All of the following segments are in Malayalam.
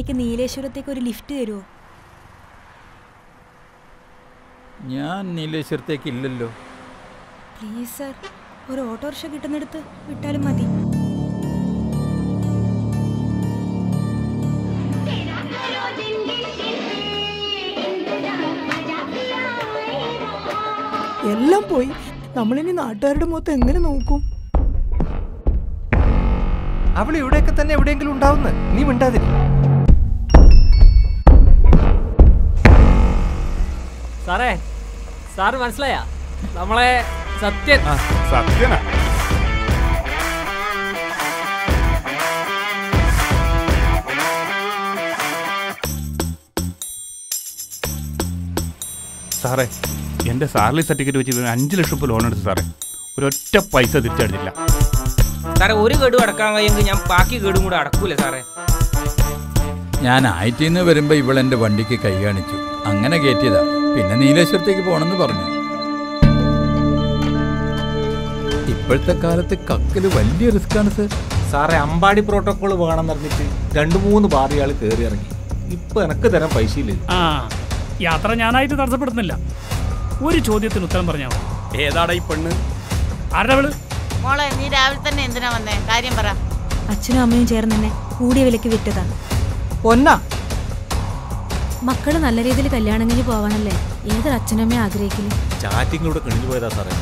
എനിക്ക് നീലേശ്വരത്തേക്ക് ഒരു ലിഫ്റ്റ് തരുമോ ഞാൻ നീലേശ്വരത്തേക്ക് ഇല്ലല്ലോ പ്ലീസ് സർ ഒരു ഓട്ടോറിക്ഷ കിട്ടുന്നിടത്ത് വിട്ടാലും മതി എല്ലാം പോയി നമ്മളിനി നാട്ടുകാരുടെ മുഖത്ത് എങ്ങനെ നോക്കും അവൾ ഇവിടെയൊക്കെ തന്നെ എവിടെയെങ്കിലും ഉണ്ടാവുന്ന നീ മിണ്ടാതിരി സാറേ സാറ് മനസ്സിലായ നമ്മളെ സത്യൻ സത്യനാ സാറേ എൻ്റെ സാലറി സർട്ടിഫിക്കറ്റ് വെച്ച് ഒരു അഞ്ച് ലക്ഷം രൂപ ലോൺ എടുത്തു സാറേ ഒരൊറ്റ പൈസ തിരിച്ചടിച്ചില്ല സാറേ ഒരു ഗഡു അടക്കാൻ കഴിയുമെങ്കിൽ ഞാൻ ബാക്കി ഗഡും കൂടെ അടക്കൂല സാറേ ഞാൻ ആയിട്ടിന്ന് വരുമ്പോൾ ഇവളെൻ്റെ വണ്ടിക്ക് കൈ കാണിച്ചു അങ്ങനെ കയറ്റിയതാ പിന്നെ നീലേശ്വരത്തേക്ക് പോകണമെന്ന് പറഞ്ഞു ഇപ്പോഴത്തെ കാലത്ത് കക്കല് വലിയ റിസ്ക്കാണ് സർ സാറേ അമ്പാടി പ്രോട്ടോകോൾ വേണം പറഞ്ഞിട്ട് രണ്ട് മൂന്ന് ബാറിയാൾ കയറി ഇറങ്ങി ഇപ്പൊ എനക്ക് തരാൻ പൈസയില്ല ആ യാത്ര ഞാനായിട്ട് തടസ്സപ്പെടുന്നില്ല ഒരു ചോദ്യത്തിന് ഉത്തരം പറഞ്ഞാൽ മതി ഏതാടാ ഈ പെണ്ണ് ആരുടെ അവള് മോളെ നീ രാവിലെ തന്നെ എന്തിനാ വന്നേ കാര്യം പറ അച്ഛനും അമ്മയും ചേർന്ന് എന്നെ കൂടിയ വിലക്ക് വിറ്റതാ പൊന്നാ മക്കള് നല്ല രീതിയിൽ കല്യാണം കഴിഞ്ഞ് പോവാനല്ലേ ഏതൊരു അച്ഛനും അമ്മയും ആഗ്രഹിക്കില്ല ചാറ്റിങ്ങിലൂടെ കിണിഞ്ഞു പോയതാ സാറേ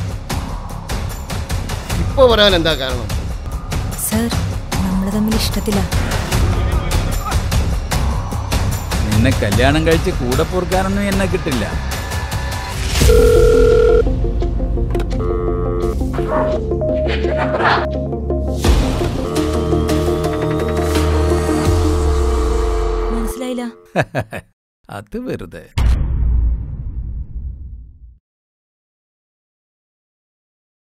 ഇപ്പൊ വരാൻ എന്താ കാരണം സർ നമ്മൾ തമ്മിൽ ഇഷ്ടത്തിലാ നിന്നെ കല്യാണം കഴിച്ച് കൂടെ പൊറുക്കാനൊന്നും എന്നെ കിട്ടില്ല മനസ്സിലായില്ല അത് വെറുതെ